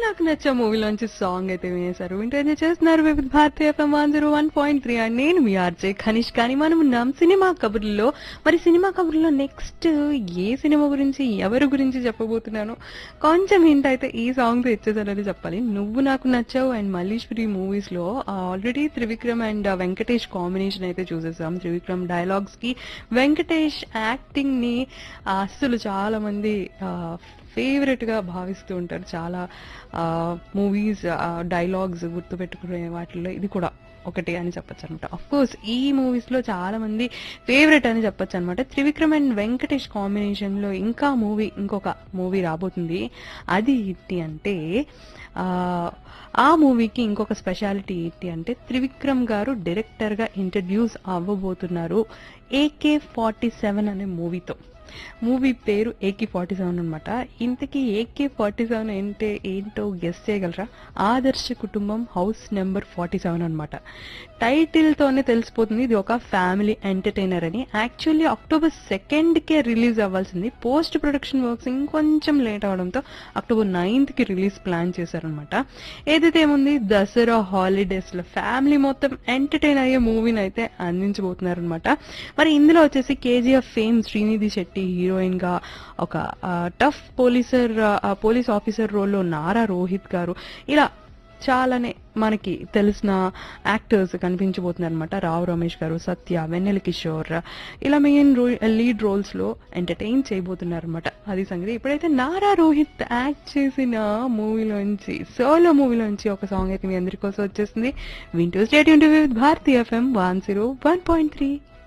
నాకు నచ్చే మూవీలోంచి సాంగ్ అయితే వినేశారు వింటే చేస్తున్నారు Vividh Bharatiya FM one zero one point three and నేను మీ ఆర్జే ఖనిష్ కానీ మనం ఉన్నాం సినిమా కబుర్లో మరి సినిమా కబుర్లో నెక్స్ట్ ఏ సినిమా గురించి ఎవరి గురించి చెప్పబోతున్నాను కొంచెం హింట్ అయితే ఈ సాంగ్ ఇచ్చేసారని చెప్పాలి నువ్వు నాకు నచ్చావు అండ్ మల్లీశ్వరి మూవీస్ లో already Trivikram and Venkatesh combination అయితే చూసేసాం త్రివిక్రమ్ డైలాగ్స్ కి వెంకటేష్ యాక్టింగ్ ని అస్సలు చాలా మంది ఫేవరెట్ గా భావిస్తూ ఉంటారు చాలా మూవీస్ డైలాగ్స్ గుర్తుపెట్టుకునే వాటిల్లో ఇది కూడా ఒకటి అని చెప్పొచ్చు అనమాట అఫ్ కోర్స్ ఈ మూవీస్ లో చాలా మంది ఫేవరెట్ అని చెప్పొచ్చు అనమాట త్రివిక్రమ్ అండ్ వెంకటేష్ కాంబినేషన్ లో ఇంకా మూవీ ఇంకొక మూవీ రాబోతుంది అది ఏంటి అంటే ఆ, ఆ మూవీకి ఇంకొక స్పెషాలిటీ ఏంటి అంటే త్రివిక్రమ్ గారు డైరెక్టర్ గా ఇంట్రడ్యూస్ అవ్వబోతున్నారు ఏకే ఫార్టీ సెవెన్ అనే మూవీతో మూవీ పేరు ఏకే ఫార్టీ సెవెన్ అనమాట ఇంతకీ ఏకే ఫార్టీ సెవెన్ అంటే ఏంటో గెస్ చేయగలరా Adarsha Kutumbam house number forty seven అనమాట టైటిల్ తోనే తెలిసిపోతుంది ఇది ఒక ఫ్యామిలీ ఎంటర్టైనర్ అని యాక్చువల్లీ అక్టోబర్ సెకండ్ కే రిలీజ్ అవ్వాల్సింది పోస్ట్ ప్రొడక్షన్ వర్క్స్ ఇంకొంచెం లేట్ అవడంతో అక్టోబర్ నైన్త్ కి రిలీజ్ ప్లాన్ చేశారనమాట ఏదైతే ఏముంది దసరా హాలిడేస్ లో ఫ్యామిలీ మొత్తం ఎంటర్టైన్ అయ్యే మూవీని అయితే అందించబోతున్నారు అనమాట మరి ఇందులో వచ్చేసి KGF fame Srinidhi Shetty heroine గా ఒక టఫ్ పోలీసర్ పోలీస్ ఆఫీసర్ రోల్లో నారా రోహిత్ గారు ఇలా చాలానే మనకి తెలిసిన యాక్టర్స్ కనిపించబోతున్నారు అనమాట రావు రమేష్ గారు సత్య వెన్నెల కిషోర్ ఇలా మెయిన్ లీడ్ రోల్స్ లో ఎంటర్టైన్ చేయబోతున్నారు అనమాట అది సంగతి ఇప్పుడైతే నారా రోహిత్ యాక్ట్ చేసిన మూవీలోంచి సోలో మూవీలోంచి ఒక సాంగ్ అయితే మీ అందరి కోసం వచ్చేసింది వింటూ state with Bharati FM one zero one point three